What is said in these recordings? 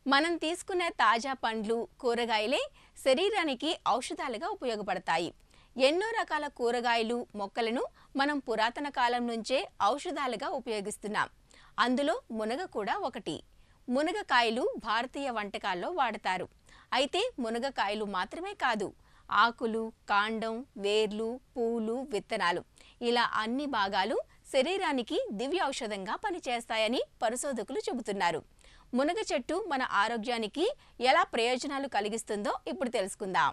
మనం తీసుకునే తాజా పండ్లు కూరగాయలే శరీరానికి ఔషధాలుగా ఉపయోగపడతాయి ఎన్నో రకాల కూరగాయలు మొక్కలను మనం పురాతన కాలం నుంచే ఔషధాలుగా ఉపయోగిస్తున్నాం అందులో మునగ కూడా ఒకటి మునగకాయలు భారతీయ వంటకాల్లో వాడతారు అయితే మునగకాయలు మాత్రమే కాదు ఆకులు కాండం వేర్లు పూలు విత్తనాలు ఇలా అన్ని భాగాలు శరీరానికి దివ్య ఔషధంగా పనిచేస్తాయని పరిశోధకులు చెబుతున్నారు మునగ చెట్టు మన ఆరోగ్యానికి ఎలా ప్రయోజనాలు కలిగిస్తుందో ఇప్పుడు తెలుసుకుందాం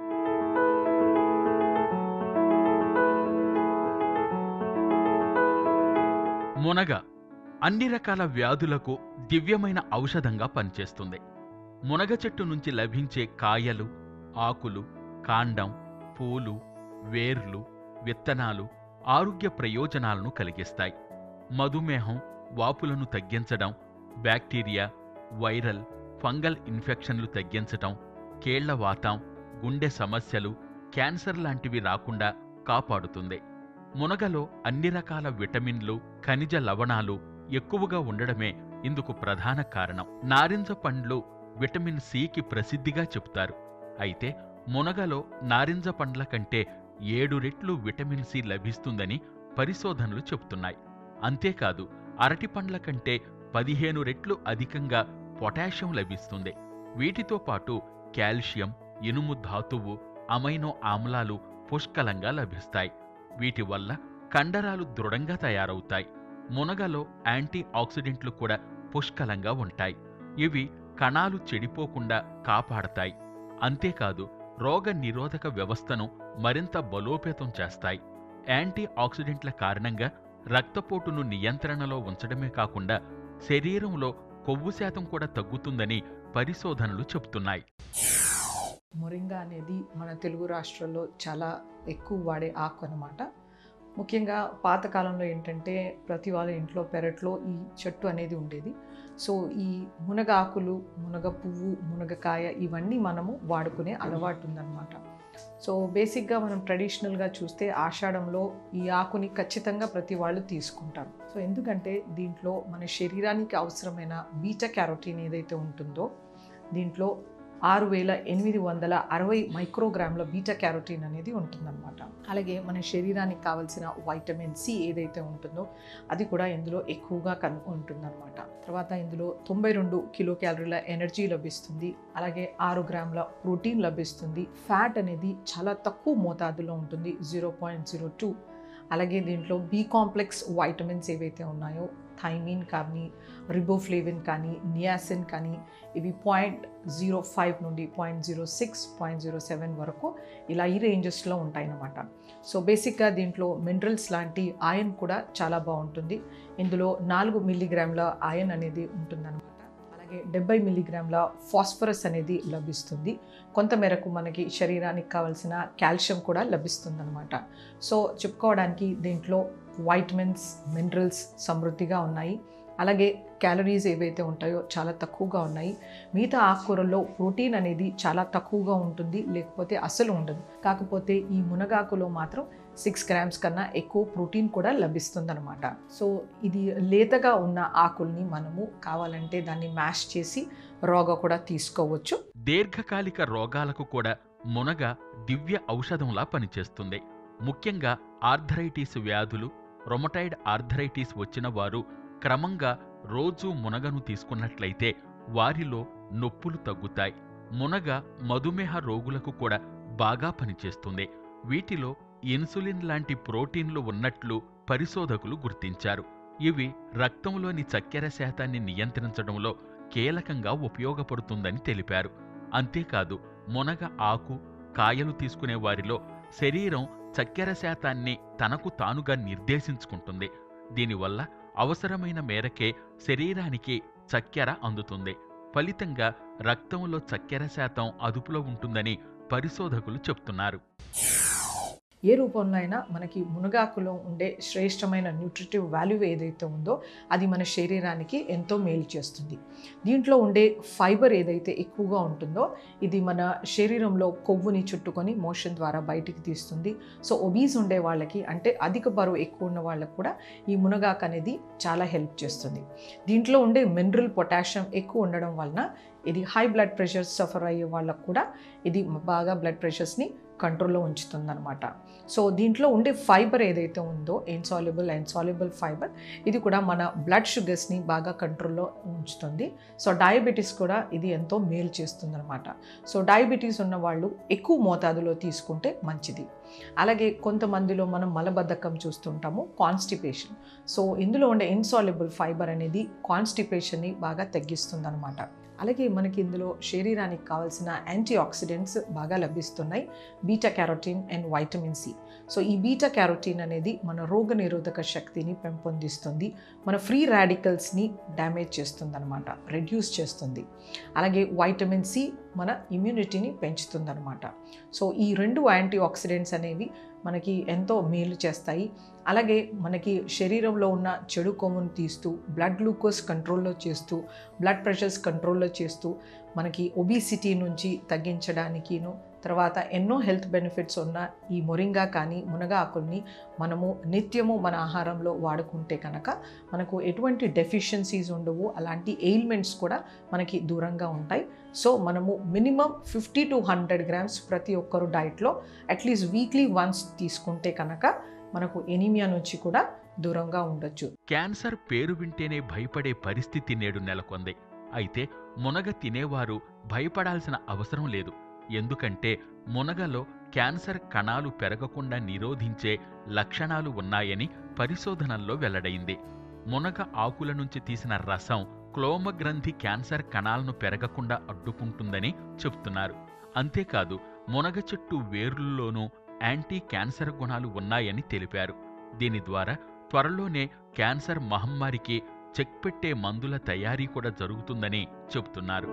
మునగ అన్ని రకాల వ్యాధులకు దివ్యమైన ఔషధంగా పనిచేస్తుంది మునగ చెట్టు నుంచి లభించే కాయలు ఆకులు కాండం పూలు వేర్లు విత్తనాలు ఆరోగ్య ప్రయోజనాలను కలిగిస్తాయి మధుమేహం వాపులను తగ్గించడం బ్యాక్టీరియా వైరల్ ఫంగల్ ఇన్ఫెక్షన్లు తగ్గించటం కేళ్లవాతం గుండె సమస్యలు క్యాన్సర్ లాంటివి రాకుండా కాపాడుతుంది మునగలో అన్ని రకాల విటమిన్లు ఖనిజ లవణాలు ఎక్కువగా ఉండడమే ఇందుకు ప్రధాన కారణం నారింజ పండ్లు విటమిన్ సికి ప్రసిద్ధిగా చెబుతారు అయితే మునగలో నారింజ పండ్ల కంటే ఏడు రెట్లు విటమిన్ సి లభిస్తుందని పరిశోధనలు చెబుతున్నాయి అంతేకాదు అరటి పండ్ల కంటే పదిహేను రెట్లు అధికంగా పొటాషియం లభిస్తుంది వీటితో పాటు కాల్షియం ఇనుము ధాతువు అమైనో ఆమ్లాలు పుష్కలంగా లభిస్తాయి వీటి వల్ల కండరాలు దృఢంగా తయారవుతాయి మునగలో యాంటీ ఆక్సిడెంట్లు కూడా పుష్కలంగా ఉంటాయి ఇవి కణాలు చెడిపోకుండా కాపాడతాయి అంతేకాదు రోగ నిరోధక వ్యవస్థను మరింత బలోపేతం చేస్తాయి యాంటీ ఆక్సిడెంట్ల కారణంగా రక్తపోటును నియంత్రణలో ఉంచడమే కాకుండా శరీరంలో కొవ్వు శాతం కూడా తగ్గుతుందని పరిశోధనలు చెబుతున్నాయి మొరింగా అనేది మన తెలుగు రాష్ట్రాల్లో చాలా ఎక్కువ వాడే ఆకు అనమాట ముఖ్యంగా పాతకాలంలో ఏంటంటే ప్రతి వాళ్ళ ఇంట్లో పెరట్లో ఈ చెట్టు అనేది ఉండేది సో ఈ మునగ ఆకులు మునగ పువ్వు మునగకాయ ఇవన్నీ మనము వాడుకునే అలవాటు ఉందన్నమాట సో బేసిక్గా మనం ట్రెడిషనల్గా చూస్తే ఆషాఢంలో ఈ ఆకుని ఖచ్చితంగా ప్రతి వాళ్ళు తీసుకుంటారు సో ఎందుకంటే దీంట్లో మన శరీరానికి అవసరమైన బీటా క్యారోటీన్ ఏదైతే ఉంటుందో దీంట్లో ఆరు వేల ఎనిమిది వందల అరవై మైక్రోగ్రాముల బీటా క్యారోటీన్ అనేది ఉంటుందన్నమాట అలాగే మన శరీరానికి కావాల్సిన వైటమిన్ సి ఏదైతే ఉంటుందో అది కూడా ఇందులో ఎక్కువగా కన్ ఉంటుందన్నమాట తర్వాత ఇందులో తొంభై రెండు కిలో క్యాలరీల ఎనర్జీ లభిస్తుంది అలాగే ఆరు గ్రాముల ప్రోటీన్ లభిస్తుంది ఫ్యాట్ అనేది చాలా తక్కువ మోతాదులో ఉంటుంది జీరో పాయింట్ జీరో టూ అలాగే దీంట్లో బి కాంప్లెక్స్ వైటమిన్స్ ఏవైతే ఉన్నాయో థైమిన్ కానీ రిబోఫ్లేవిన్ కానీ నియాసిన్ కానీ ఇవి పాయింట్ జీరో ఫైవ్ నుండి point zero six point zero seven వరకు ఇలా ఈ రేంజెస్లో ఉంటాయన్నమాట సో బేసిక్గా దీంట్లో మినరల్స్ లాంటి ఆయన్ కూడా చాలా బాగుంటుంది ఇందులో నాలుగు మిల్లీగ్రాముల ఆయన్ అనేది ఉంటుందన్నమాట అలాగే డెబ్బై మిల్లీగ్రాముల ఫాస్ఫరస్ అనేది లభిస్తుంది కొంతమేరకు మనకి శరీరానికి కావాల్సిన కాల్షియం కూడా లభిస్తుందన్నమాట సో చెప్పుకోవడానికి దీంట్లో వైటమిన్స్ మినరల్స్ సమృద్ధిగా ఉన్నాయి అలాగే క్యాలరీస్ ఏవైతే ఉంటాయో చాలా తక్కువగా ఉన్నాయి మిగతా ఆకుకూరల్లో ప్రోటీన్ అనేది చాలా తక్కువగా ఉంటుంది లేకపోతే అసలు ఉండదు కాకపోతే ఈ మునగాకులో మాత్రం సిక్స్ గ్రామ్స్ కన్నా ఎక్కువ ప్రోటీన్ కూడా లభిస్తుందన్నమాట సో ఇది లేతగా ఉన్న ఆకుల్ని మనము కావాలంటే దాన్ని మ్యాష్ చేసి రోగా కూడా తీసుకోవచ్చు దీర్ఘకాలిక రోగాలకు కూడా మునగ దివ్య ఔషధంలా పనిచేస్తుంది ముఖ్యంగా ఆర్థరైటిస్ వ్యాధులు రొమటైడ్ ఆర్థరైటిస్ వచ్చిన వారు క్రమంగా రోజూ మునగను తీసుకున్నట్లయితే వారిలో నొప్పులు తగ్గుతాయి మునగ మధుమేహ రోగులకు కూడా బాగా పనిచేస్తుంది వీటిలో ఇన్సులిన్ లాంటి ప్రోటీన్లు ఉన్నట్లు పరిశోధకులు గుర్తించారు ఇవి రక్తంలోని చక్కెర శాతాన్ని నియంత్రించడంలో కీలకంగా ఉపయోగపడుతుందని తెలిపారు అంతేకాదు మునగ ఆకు కాయలు తీసుకునే వారిలో శరీరం చక్కెర శాతాన్ని తనకు తానుగా నిర్దేశించుకుంటుంది దీనివల్ల అవసరమైన మేరకే శరీరానికి చక్కెర అందుతుంది ఫలితంగా రక్తంలో చక్కెర శాతం అదుపులో ఉంటుందని పరిశోధకులు చెప్తున్నారు ఏ రూపంలో అయినా మనకి మునగాకులో ఉండే శ్రేష్టమైన న్యూట్రిటివ్ వాల్యూ ఏదైతే ఉందో అది మన శరీరానికి ఎంతో మేలు చేస్తుంది దీంట్లో ఉండే ఫైబర్ ఏదైతే ఎక్కువగా ఉంటుందో ఇది మన శరీరంలో కొవ్వుని చుట్టుకొని మోషన్ ద్వారా బయటికి తీస్తుంది సో ఒబీస్ ఉండే వాళ్ళకి అంటే అధిక బరువు ఎక్కువ ఉన్న వాళ్ళకి కూడా ఈ మునగాకు అనేది చాలా హెల్ప్ చేస్తుంది దీంట్లో ఉండే మినరల్ పొటాషియం ఎక్కువ ఉండడం వలన ఇది హై బ్లడ్ ప్రెషర్ సఫర్ అయ్యే వాళ్ళకు కూడా ఇది బాగా బ్లడ్ ప్రెషర్స్ని కంట్రోల్లో ఉంచుతుందన్నమాట సో దీంట్లో ఉండే ఫైబర్ ఏదైతే ఉందో ఇన్సాల్యుబుల్ ఇన్సాల్యుబుల్ ఫైబర్ ఇది కూడా మన బ్లడ్ షుగర్స్ని బాగా కంట్రోల్లో ఉంచుతుంది సో డయాబెటీస్ కూడా ఇది ఎంతో మేలు చేస్తుంది అనమాట సో డయాబెటీస్ ఉన్న వాళ్ళు ఎక్కువ మోతాదులో తీసుకుంటే మంచిది అలాగే కొంతమందిలో మనం మలబద్ధకం చూస్తుంటాము కాన్స్టిపేషన్ సో ఇందులో ఉండే ఇన్సాల్యుబుల్ ఫైబర్ అనేది కాన్స్టిపేషన్ని బాగా తగ్గిస్తుంది అనమాట అలాగే మనకి ఇందులో శరీరానికి కావాల్సిన యాంటీ ఆక్సిడెంట్స్ బాగా లభిస్తున్నాయి beta carotene and vitamin C so ఈ బీటా క్యారోటీన్ అనేది మన రోగ నిరోధక శక్తిని పెంపొందిస్తుంది మన ఫ్రీ రాడికల్స్ని డ్యామేజ్ చేస్తుంది అనమాట రెడ్యూస్ చేస్తుంది అలాగే వైటమిన్ సి మన ఇమ్యూనిటీని పెంచుతుంది అనమాట సో ఈ రెండు యాంటీ ఆక్సిడెంట్స్ అనేవి మనకి ఎంతో మేలు చేస్తాయి అలాగే మనకి శరీరంలో ఉన్న చెడు కొమ్మును తీస్తూ బ్లడ్ గ్లూకోజ్ కంట్రోల్లో చేస్తూ బ్లడ్ ప్రెషర్స్ కంట్రోల్లో చేస్తూ మనకి ఒబిసిటీ నుంచి తగ్గించడానికిను తర్వాత ఎన్నో హెల్త్ బెనిఫిట్స్ ఉన్న ఈ మొరింగా కానీ మునగ ఆకుల్ని మనము నిత్యము మన ఆహారంలో వాడుకుంటే కనుక మనకు ఎటువంటి డెఫిషియన్సీస్ ఉండవు అలాంటి ఎయిల్మెంట్స్ కూడా మనకి దూరంగా ఉంటాయి సో మనము minimum fifty to hundred grams ప్రతి ఒక్కరు డైట్లో అట్లీస్ట్ వీక్లీ వన్స్ తీసుకుంటే కనుక మనకు ఎనీమియా నుంచి కూడా దూరంగా ఉండొచ్చు క్యాన్సర్ పేరు వింటేనే భయపడే పరిస్థితి నేడు నెలకొంది అయితే మునగ తినేవారు భయపడాల్సిన అవసరం లేదు ఎందుకంటే మునగలో క్యాన్సర్ కణాలు పెరగకుండా నిరోధించే లక్షణాలు ఉన్నాయని పరిశోధనల్లో వెల్లడైంది మునగ ఆకుల నుంచి తీసిన రసం క్లోమగ్రంథి క్యాన్సర్ కణాలను పెరగకుండా అడ్డుకుంటుందని చెప్తున్నారు అంతేకాదు మునగ చెట్టు వేర్లులోనూ యాంటీ క్యాన్సర్ గుణాలు ఉన్నాయని తెలిపారు దీని ద్వారా త్వరలోనే క్యాన్సర్ మహమ్మారికి చెక్ పెట్టే మందుల తయారీ కూడా జరుగుతుందని చెబుతున్నారు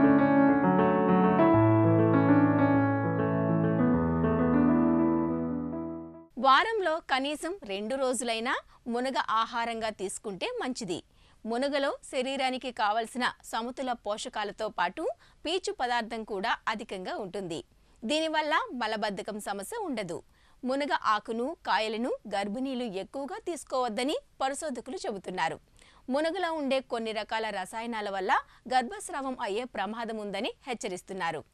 వారంలో కనీసం రెండు రోజులైనా మునగ ఆహారంగా తీసుకుంటే మంచిది మునగలో శరీరానికి కావలసిన సమతుల పోషకాలతో పాటు పీచు పదార్థం కూడా అధికంగా ఉంటుంది దీనివల్ల మలబద్ధకం సమస్య ఉండదు మునగ ఆకును కాయలను గర్భిణీలు ఎక్కువగా తీసుకోవద్దని పరిశోధకులు చెబుతున్నారు మునగలో ఉండే కొన్ని రకాల రసాయనాల వల్ల గర్భస్రావం అయ్యే ప్రమాదం ఉందని హెచ్చరిస్తున్నారు